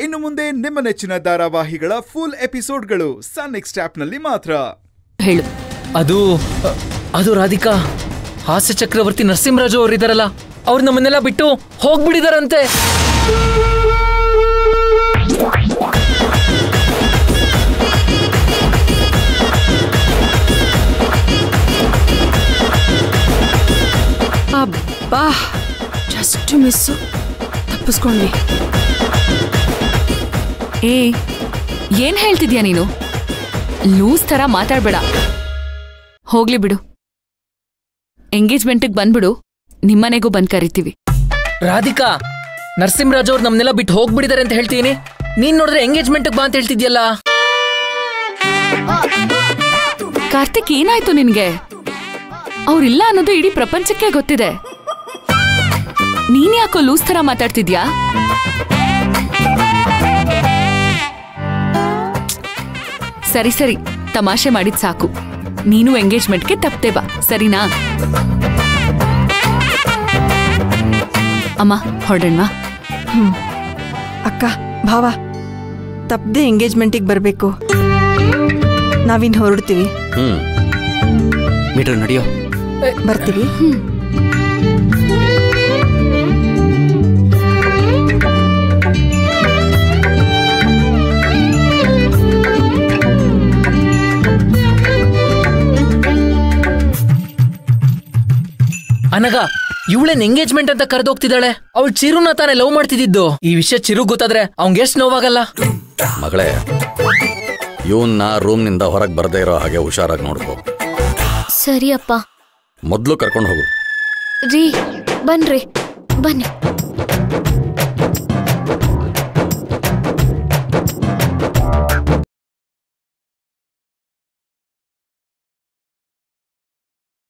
ಇನ್ನು ಮುಂದೆ ನಿಮ್ಮ ನೆಚ್ಚಿನ ಧಾರಾವಾಹಿಗಳ ಫುಲ್ ಎಪಿಸೋಡ್ಗಳು ಸನ್ ನೆಕ್ಸ್ಟ್ ಆಪ್ನಲ್ಲಿ ಮಾತ್ರ ಹೇಳು ಅದು ಅದು ರಾಧಿಕಾ ಹಾಸ್ಯ ಚಕ್ರವರ್ತಿ ನರಸಿಂಹರಾಜು ಅವರಿದಾರಲ್ಲ ಅವ್ರು ನಮ್ಮನ್ನೆಲ್ಲ ಬಿಟ್ಟು ಹೋಗ್ಬಿಡಿದಾರಂತೆ ಅಬ್ಬಾ ಜಸ್ಟ್ ಮಿಸ್ಸು ತಪ್ಪಿಸ್ಕೊಂಡ್ವಿ ಏ ಏನ್ ಹೇಳ್ತಿದ್ಯಾ ನೀನು ಲೂಸ್ ಥರ ಮಾತಾಡ್ಬೇಡ ಹೋಗ್ಲಿ ಬಿಡು ಎಂಗೇಜ್ಮೆಂಟಿಗೆ ಬಂದ್ಬಿಡು ನಿಮ್ಮನೆಗೂ ಬಂದ್ ಕರಿತೀವಿ ರಾಧಿಕಾ ನರಸಿಂಹರಾಜು ಅವ್ರು ನಮ್ಮನ್ನೆಲ್ಲ ಬಿಟ್ಟು ಹೋಗ್ಬಿಡಿದಾರೆ ಅಂತ ಹೇಳ್ತೀನಿ ನೀನ್ ನೋಡಿದ್ರೆ ಎಂಗೇಜ್ಮೆಂಟ್ ಬಾ ಅಂತ ಹೇಳ್ತಿದ್ಯಲ್ಲ ಕಾರ್ತಿಕ್ ಏನಾಯ್ತು ನಿನ್ಗೆ ಅವ್ರಿಲ್ಲ ಅನ್ನೋದು ಇಡೀ ಪ್ರಪಂಚಕ್ಕೆ ಗೊತ್ತಿದೆ ನೀನ್ ಯಾಕೋ ಲೂಸ್ ಥರ ಮಾತಾಡ್ತಿದ್ಯಾ ಸರಿ ಸರಿ ತಮಾಷೆ ಮಾಡಿದ್ ಸಾಕು ನೀನು ಎಂಗೇಜ್ಮೆಂಟ್ಗೆ ತಪ್ಪದೆ ಬಾ ಸರಿನಾ ಅಮ್ಮ ಹೊರಡಣ್ವಾ ಅಕ್ಕ ಭಾವ ತಪ್ಪದೆ ಎಂಗೇಜ್ಮೆಂಟಿಗೆ ಬರಬೇಕು ನಾವಿನ್ ಹೊರಡ್ತೀವಿ ಹ್ಮ್ ಮೀಟರ್ ನಡಿಯೋ ಬರ್ತೀವಿ ಅನಗ ಇವಳೇನ್ ಎಂಗೇಜ್ಮೆಂಟ್ ಅಂತ ಕರೆದೋಗ್ತಿದ್ದಾಳೆ ಅವಳು ಚಿರುನ ತಾನೇ ಲವ್ ಮಾಡ್ತಿದ್ದಿದ್ದು ಈ ವಿಷಯ ಚಿರು ಗೊತ್ತಾದ್ರೆ ಅವ್ನ್ಗೆ ಎಷ್ಟ್ ನೋವಾಗಲ್ಲ ಮಗಳೇ ಇವನ್ನ ರೂಮ್ನಿಂದ ಹೊರಗೆ ಬರ್ದೇ ಇರೋ ಹಾಗೆ ಹುಷಾರಾಗಿ ನೋಡ್ಕೋ ಸರಿ ಅಪ್ಪ ಮೊದಲು ಕರ್ಕೊಂಡು ಹೋಗು ರೀ ಬನ್ರಿ ಬನ್ನಿ